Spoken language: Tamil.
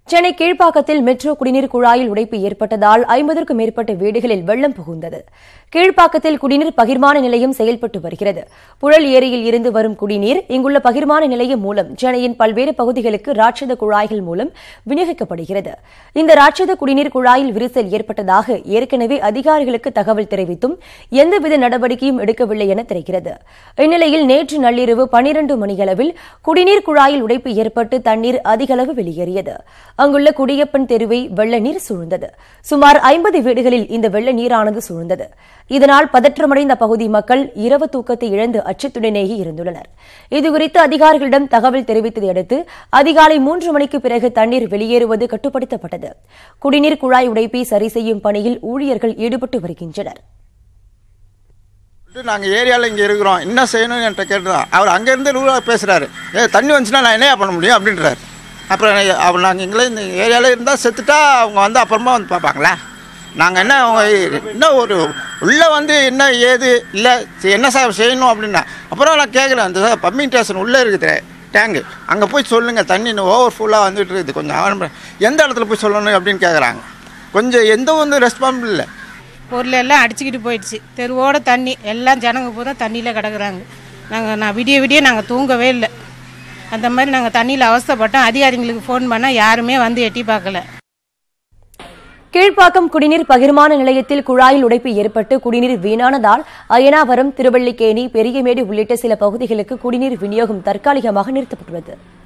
சென்னை கீழ்ப்பாக்கத்தில் மெட்ரோ குடிநீர் குழாயில் உடைப்பு ஏற்பட்டதால் ஐம்பதற்கும் மேற்பட்ட வீடுகளில் வெள்ளம் புகுந்தது கீழ்ப்பாக்கத்தில் குடிநீர் பகிர்மான நிலையம் செயல்பட்டு வருகிறது புழல் ஏரியில் இருந்து வரும் குடிநீர் இங்குள்ள பகிர்மான நிலையம் மூலம் சென்னையின் பல்வேறு பகுதிகளுக்கு ராட்சத குழாய்கள் மூலம் விநியோகிக்கப்படுகிறது இந்த ராட்சத குடிநீர் குழாயில் விரிசல் ஏற்பட்டதாக ஏற்கனவே அதிகாரிகளுக்கு தகவல் தெரிவித்தும் எந்தவித நடவடிக்கையும் எடுக்கவில்லை என தெரிகிறது இந்நிலையில் நேற்று நள்ளிரவு பனிரண்டு மணியளவில் குடிநீர் குழாயில் உடைப்பு ஏற்பட்டு தண்ணீர் அதிகளவு வெளியேறியது அங்குள்ள குடியப்பன் தெருவை வெள்ள நீர் சூழ்ந்தது சுமார் ஐம்பது வீடுகளில் இந்த வெள்ள நீரானது சூழ்ந்தது இதனால் பதற்றமடைந்த பகுதி மக்கள் இரவு தூக்கத்தை இழந்து அச்சத்துடனேயே இருந்துள்ளனர் இதுகுறித்து அதிகாரிகளிடம் தகவல் தெரிவித்ததை அடுத்து அதிகாலை மூன்று மணிக்கு பிறகு தண்ணீர் வெளியேறுவது கட்டுப்படுத்தப்பட்டது குடிநீர் குழாய் உடைப்பை சரி செய்யும் பணியில் ஊழியர்கள் ஈடுபட்டு வருகின்றனர் நாங்கள் ஏரியாவில் இங்கே இருக்கிறோம் என்ன செய்யணும்னு என்கிட்ட கேட்டுதான் அவர் அங்கேருந்து ரூலாக பேசுகிறாரு ஏ தண்ணி வந்துச்சுன்னா நான் என்ன பண்ண முடியும் அப்படின்றாரு அப்புறம் அவர் நாங்கள் இங்கே இந்த ஏரியாவில் இருந்தால் செத்துட்டா அவங்க வந்து அப்புறமா வந்து பார்ப்பாங்களா நாங்கள் என்ன அவங்க என்ன ஒரு உள்ளே வந்து என்ன ஏது இல்லை என்ன சார் செய்யணும் அப்படின்னா அப்புறம் நான் கேட்குறேன் அந்த பம்பிங் ஸ்டேஷன் உள்ளே இருக்குது டேங்கு அங்கே போய் சொல்லுங்கள் தண்ணி ஓவர் ஃபுல்லாக வந்துட்டு இருக்குது கொஞ்சம் அவன் எந்த இடத்துல போய் சொல்லணும் அப்படின்னு கேட்குறாங்க கொஞ்சம் எந்த வந்து ரெஸ்பான்சிபிள் இல்லை பொருள் எல்லாம் அடிச்சுக்கிட்டு போயிடுச்சு தெருவோட தண்ணி எல்லாம் ஜனங்க பூரா தண்ணியில் கிடக்குறாங்க நாங்கள் நான் விடிய விடிய நாங்கள் தூங்கவே இல்லை அந்த மாதிரி நாங்கள் தண்ணியில் அவஸ்தைப்பட்டோம் அதிகாரிங்களுக்கு ஃபோன் பண்ணால் யாருமே வந்து எட்டி பார்க்கல கீழ்ப்பாக்கம் குடிநீர் பகிர்மான நிலையத்தில் குழாயில் உடைப்பு ஏற்பட்டு குடிநீர் வீணானதால் அயனாவரம் திருவல்லிக்கேணி பெரியமேடு உள்ளிட்ட சில பகுதிகளுக்கு குடிநீர் விநியோகம் தற்காலிகமாக நிறுத்தப்பட்டுள்ளது